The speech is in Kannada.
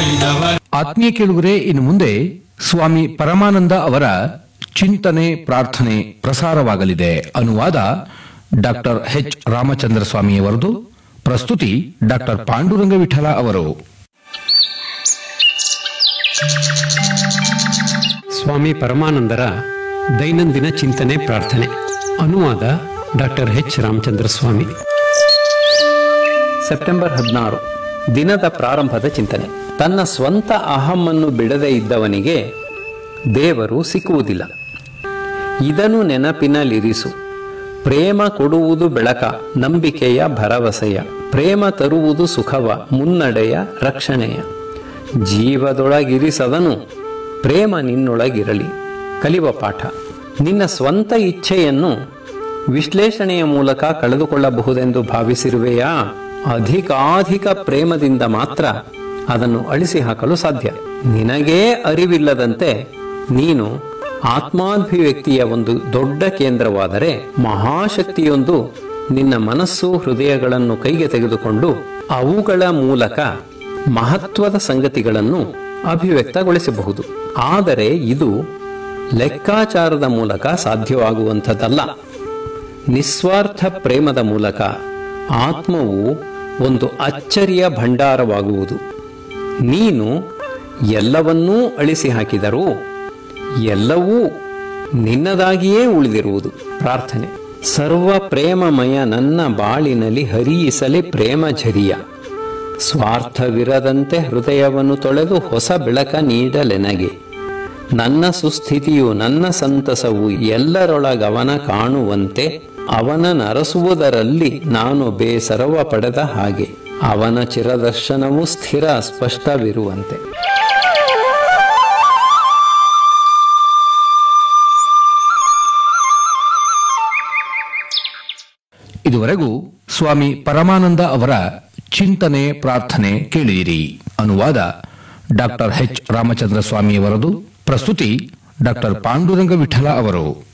ಆತ್ಮೀಯ ಕೇಳುಗರೆ ಇನ್ನು ಮುಂದೆ ಸ್ವಾಮಿ ಪರಮಾನಂದ ಅವರ ಚಿಂತನೆ ಪ್ರಾರ್ಥನೆ ಪ್ರಸಾರವಾಗಲಿದೆ ಅನುವಾದ ಡಾಕ್ಟರ್ ಎಚ್ ರಾಮಚಂದ್ರ ಸ್ವಾಮಿಯವರದು ಪ್ರಸ್ತುತಿ ಡಾಕ್ಟರ್ ಪಾಂಡುರಂಗ ವಿಠಲ ಅವರು ಸ್ವಾಮಿ ಪರಮಾನಂದರ ದೈನಂದಿನ ಚಿಂತನೆ ಪ್ರಾರ್ಥನೆ ಅನುವಾದ doctor H Ramachandra Swami September ಹದಿನಾರು ದಿನದ ಪ್ರಾರಂಭದ ಚಿಂತನೆ ತನ್ನ ಸ್ವಂತ ಅಹಮ್ಮನ್ನು ಬಿಡದೇ ಇದ್ದವನಿಗೆ ದೇವರು ಸಿಕ್ಕುವುದಿಲ್ಲ ಇದನ್ನು ನೆನಪಿನಲ್ಲಿರಿಸು ಪ್ರೇಮ ಕೊಡುವುದು ಬೆಳಕ ನಂಬಿಕೆಯ ಭರವಸೆಯ ಪ್ರೇಮ ತರುವುದು ಸುಖವ ಮುನ್ನಡೆಯ ರಕ್ಷಣೆಯ ಜೀವದೊಳಗಿರಿಸದನು ಪ್ರೇಮ ನಿನ್ನೊಳಗಿರಲಿ ಕಲಿವ ಪಾಠ ನಿನ್ನ ಸ್ವಂತ ಇಚ್ಛೆಯನ್ನು ವಿಶ್ಲೇಷಣೆಯ ಮೂಲಕ ಕಳೆದುಕೊಳ್ಳಬಹುದೆಂದು ಭಾವಿಸಿರುವೆಯಾ ಅಧಿಕಾಧಿಕ ಪ್ರೇಮದಿಂದ ಮಾತ್ರ ಅದನ್ನು ಅಳಿಸಿ ಹಾಕಲು ಸಾಧ್ಯ ನಿನಗೇ ಅರಿವಿಲ್ಲದಂತೆ ನೀನು ಆತ್ಮಾಭಿವ್ಯಕ್ತಿಯ ಒಂದು ದೊಡ್ಡ ಕೇಂದ್ರವಾದರೆ ಮಹಾಶಕ್ತಿಯೊಂದು ನಿನ್ನ ಮನಸ್ಸು ಹೃದಯಗಳನ್ನು ಕೈಗೆ ತೆಗೆದುಕೊಂಡು ಅವುಗಳ ಮೂಲಕ ಮಹತ್ವದ ಸಂಗತಿಗಳನ್ನು ಅಭಿವ್ಯಕ್ತಗೊಳಿಸಬಹುದು ಆದರೆ ಇದು ಲೆಕ್ಕಾಚಾರದ ಮೂಲಕ ಸಾಧ್ಯವಾಗುವಂಥದ್ದಲ್ಲ ನಿಸ್ವಾರ್ಥ ಪ್ರೇಮದ ಮೂಲಕ ಆತ್ಮವು ಒಂದು ಅಚ್ಚರಿಯ ಭಂಡಾರವಾಗುವುದು ನೀನು ಎಲ್ಲವನ್ನೂ ಅಳಿಸಿ ಹಾಕಿದರೂ ಎಲ್ಲವೂ ನಿನ್ನದಾಗಿಯೇ ಉಳಿದಿರುವುದು ಪ್ರಾರ್ಥನೆ ಸರ್ವ ಪ್ರೇಮಮಯ ನನ್ನ ಬಾಳಿನಲ್ಲಿ ಹರಿಯಿಸಲಿ ಪ್ರೇಮ ಝರಿಯ ಸ್ವಾರ್ಥವಿರದಂತೆ ಹೃದಯವನ್ನು ತೊಳೆದು ಹೊಸ ಬೆಳಕ ನೀಡಲೆನಗೆ ನನ್ನ ಸುಸ್ಥಿತಿಯು ನನ್ನ ಸಂತಸವು ಎಲ್ಲರೊಳಗವನ ಕಾಣುವಂತೆ ಅವನ ನರಸುವುದರಲ್ಲಿ ನಾನು ಬೇಸರವ ಪಡೆದ ಹಾಗೆ ಅವನ ಚಿರದರ್ಶನವು ಸ್ಥಿರ ಸ್ಪಷ್ಟವಿರುವಂತೆ ಇದುವರೆಗೂ ಸ್ವಾಮಿ ಪರಮಾನಂದ ಅವರ ಚಿಂತನೆ ಪ್ರಾರ್ಥನೆ ಕೇಳಿದಿರಿ ಅನುವಾದ ಡಾಕ್ಟರ್ ಎಚ್ ರಾಮಚಂದ್ರ ಸ್ವಾಮಿಯವರದು ಪ್ರಸ್ತುತಿ ಡಾಕ್ಟರ್ ಪಾಂಡುರಂಗ ವಿಠಲ ಅವರು